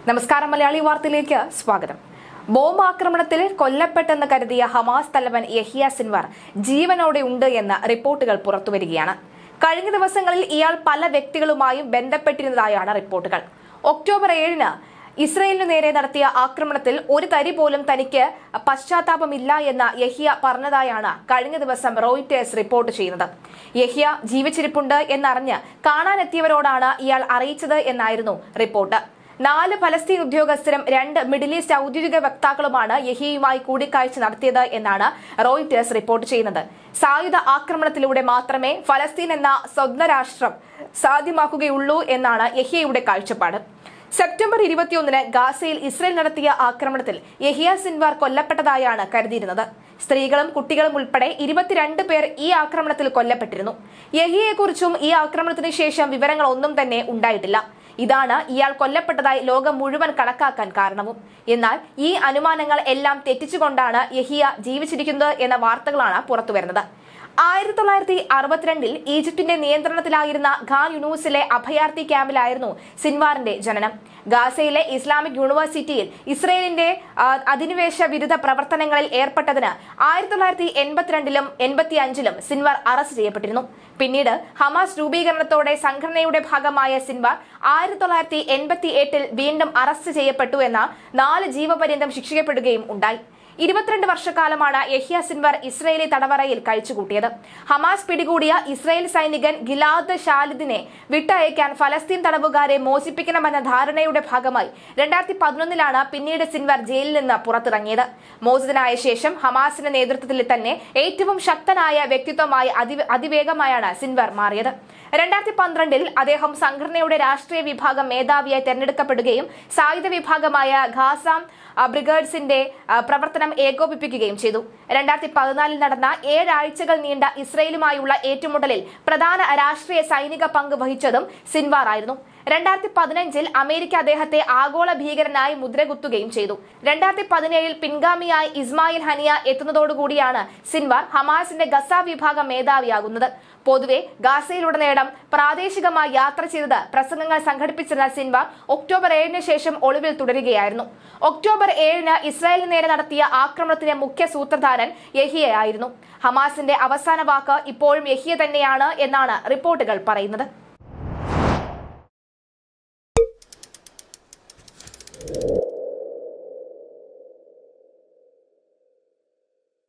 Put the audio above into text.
നമസ്കാരം മലയാളി വാർത്തയിലേക്ക് സ്വാഗതം ബോംബ് ആക്രമണത്തിൽ കൊല്ലപ്പെട്ടെന്ന് കരുതിയ ഹമാസ് തലവൻ യഹിയ സിൻവർ ജീവനോടെ ഉണ്ട് എന്ന റിപ്പോർട്ടുകൾ പുറത്തുവരികയാണ് കഴിഞ്ഞ ദിവസങ്ങളിൽ ഇയാൾ പല വ്യക്തികളുമായും ബന്ധപ്പെട്ടിരുന്നതായാണ് റിപ്പോർട്ടുകൾ ഒക്ടോബർ ഏഴിന് ഇസ്രയേലിനു നേരെ നടത്തിയ ആക്രമണത്തിൽ ഒരു തരി പോലും തനിക്ക് പശ്ചാത്താപമില്ല എന്ന് യഹിയ പറഞ്ഞതായാണ് കഴിഞ്ഞ ദിവസം റോയിറ്റേഴ്സ് റിപ്പോർട്ട് ചെയ്യുന്നത് യഹിയ ജീവിച്ചിരിപ്പുണ്ട് എന്നറിഞ്ഞ് കാണാനെത്തിയവരോടാണ് ഇയാൾ അറിയിച്ചത് എന്നായിരുന്നു റിപ്പോർട്ട് നാല് ഫലസ്തീൻ ഉദ്യോഗസ്ഥരും രണ്ട് മിഡിൽ ഈസ്റ്റ് ഔദ്യോഗിക വക്താക്കളുമാണ് യഹിയുമായി കൂടിക്കാഴ്ച നടത്തിയത് എന്നാണ് റോയിറ്റേഴ്സ് റിപ്പോർട്ട് ചെയ്യുന്നത് സായുധ ആക്രമണത്തിലൂടെ മാത്രമേ ഫലസ്തീൻ എന്ന സ്വന്തം രാഷ്ട്രം സാധ്യമാക്കുകയുള്ളൂ എന്നാണ് യഹിയയുടെ കാഴ്ചപ്പാട് സെപ്റ്റംബർ ഇരുപത്തിയൊന്നിന് ഗാസയിൽ ഇസ്രയേൽ നടത്തിയ ആക്രമണത്തിൽ യഹിയ സിൻവാർ കൊല്ലപ്പെട്ടതായാണ് കരുതിയിരുന്നത് സ്ത്രീകളും കുട്ടികളും ഉൾപ്പെടെ ഇരുപത്തിരണ്ട് പേർ ഈ ആക്രമണത്തിൽ കൊല്ലപ്പെട്ടിരുന്നു യഹിയെക്കുറിച്ചും ഈ ആക്രമണത്തിന് ശേഷം വിവരങ്ങൾ ഒന്നും തന്നെ ഉണ്ടായിട്ടില്ല ഇതാണ് ഇയാൾ കൊല്ലപ്പെട്ടതായി ലോകം മുഴുവൻ കണക്കാക്കാൻ കാരണവും എന്നാൽ ഈ അനുമാനങ്ങൾ എല്ലാം തെറ്റിച്ചുകൊണ്ടാണ് യഹിയ ജീവിച്ചിരിക്കുന്നത് എന്ന വാർത്തകളാണ് പുറത്തുവരുന്നത് ആയിരത്തി തൊള്ളായിരത്തി അറുപത്തിരണ്ടിൽ ഈജിപ്തിന്റെ നിയന്ത്രണത്തിലായിരുന്ന ഖാൻ യൂണിവേഴ്സിലെ അഭയാർത്ഥി ക്യാമ്പിലായിരുന്നു സിൻവാറിന്റെ ജനനം ഗാസയിലെ ഇസ്ലാമിക് യൂണിവേഴ്സിറ്റിയിൽ ഇസ്രയേലിന്റെ ആ, അധിനിവേശ വിരുദ്ധ പ്രവർത്തനങ്ങളിൽ ഏർപ്പെട്ടതിന് ആയിരത്തി തൊള്ളായിരത്തി എൺപത്തിരണ്ടിലും എൺപത്തി അഞ്ചിലും സിൻവാർ അറസ്റ്റ് ചെയ്യപ്പെട്ടിരുന്നു പിന്നീട് ഹമാസ് രൂപീകരണത്തോടെ സംഘടനയുടെ ഭാഗമായ സിൻവാർ ആയിരത്തി തൊള്ളായിരത്തി എൺപത്തി എട്ടിൽ വീണ്ടും അറസ്റ്റ് ചെയ്യപ്പെട്ടു എന്ന നാല് ജീവപര്യന്തം ശിക്ഷിക്കപ്പെടുകയും ഉണ്ടായി ഇരുപത്തിരണ്ട് വർഷക്കാലമാണ് യഹ്യ സിൻവർ ഇസ്രയേലി തടവറയിൽ കഴിച്ചുകൂട്ടിയത് ഹമാസ് പിടികൂടിയ ഇസ്രയേൽ സൈനികൻ ഗിലാദ് ഷാലിദിനെ വിട്ടയക്കാൻ ഫലസ്തീൻ തടവുകാരെ മോചിപ്പിക്കണമെന്ന ധാരണയുടെ ഭാഗമായി രണ്ടായിരത്തി പതിനൊന്നിലാണ് പിന്നീട് സിൻവർ ജയിലിൽ നിന്ന് പുറത്തിറങ്ങിയത് മോചിതനായ ശേഷം ഹമാസിന്റെ നേതൃത്വത്തിൽ തന്നെ ഏറ്റവും ശക്തനായ വ്യക്തിത്വമായി അതി- അതിവേഗമായാണ് സിൻവർ മാറിയത് രണ്ടായിരത്തി പന്ത്രണ്ടിൽ അദ്ദേഹം സംഘടനയുടെ രാഷ്ട്രീയ വിഭാഗം മേധാവിയായി തെരഞ്ഞെടുക്കപ്പെടുകയും സായുധ വിഭാഗമായ ഖാസാം ആ, ബ്രിഗേഡ്സിന്റെ ആ, പ്രവർത്തനം ഏകോപിപ്പിക്കുകയും ചെയ്തു രണ്ടായിരത്തി പതിനാലിൽ നടന്ന ഏഴാഴ്ചകൾ നീണ്ട ഇസ്രയേലുമായുള്ള ഏറ്റുമുട്ടലിൽ പ്രധാന രാഷ്ട്രീയ സൈനിക പങ്ക് വഹിച്ചതും സിൻവാർ ആയിരുന്നു രണ്ടായിരത്തി പതിനഞ്ചിൽ അമേരിക്ക അദ്ദേഹത്തെ ആഗോള ഭീകരനായി മുദ്രകുത്തുകയും ചെയ്തു രണ്ടായിരത്തി പതിനേഴിൽ പിൻഗാമിയായി ഇസ്മായിൽ ഹനിയ എത്തുന്നതോടുകൂടിയാണ് സിൻവാർ ഹമാസിന്റെ ഗസ വിഭാഗം മേധാവിയാകുന്നത് പൊതുവെ ഗാസയിലുടനീളം പ്രാദേശികമായി യാത്ര ചെയ്തത് പ്രസംഗങ്ങൾ സംഘടിപ്പിച്ചിരുന്ന സിൻവാർ ഒക്ടോബർ ഏഴിന് ശേഷം ഒളിവിൽ തുടരുകയായിരുന്നു ഒക്ടോബർ ഏഴിന് ഇസ്രായേലിന് നേരെ നടത്തിയ ആക്രമണത്തിന്റെ മുഖ്യ സൂത്രധാരൻ യഹിയയായിരുന്നു ഹമാസിന്റെ അവസാന വാക്ക് ഇപ്പോഴും യഹിയ തന്നെയാണ് എന്നാണ് റിപ്പോർട്ടുകൾ പറയുന്നത്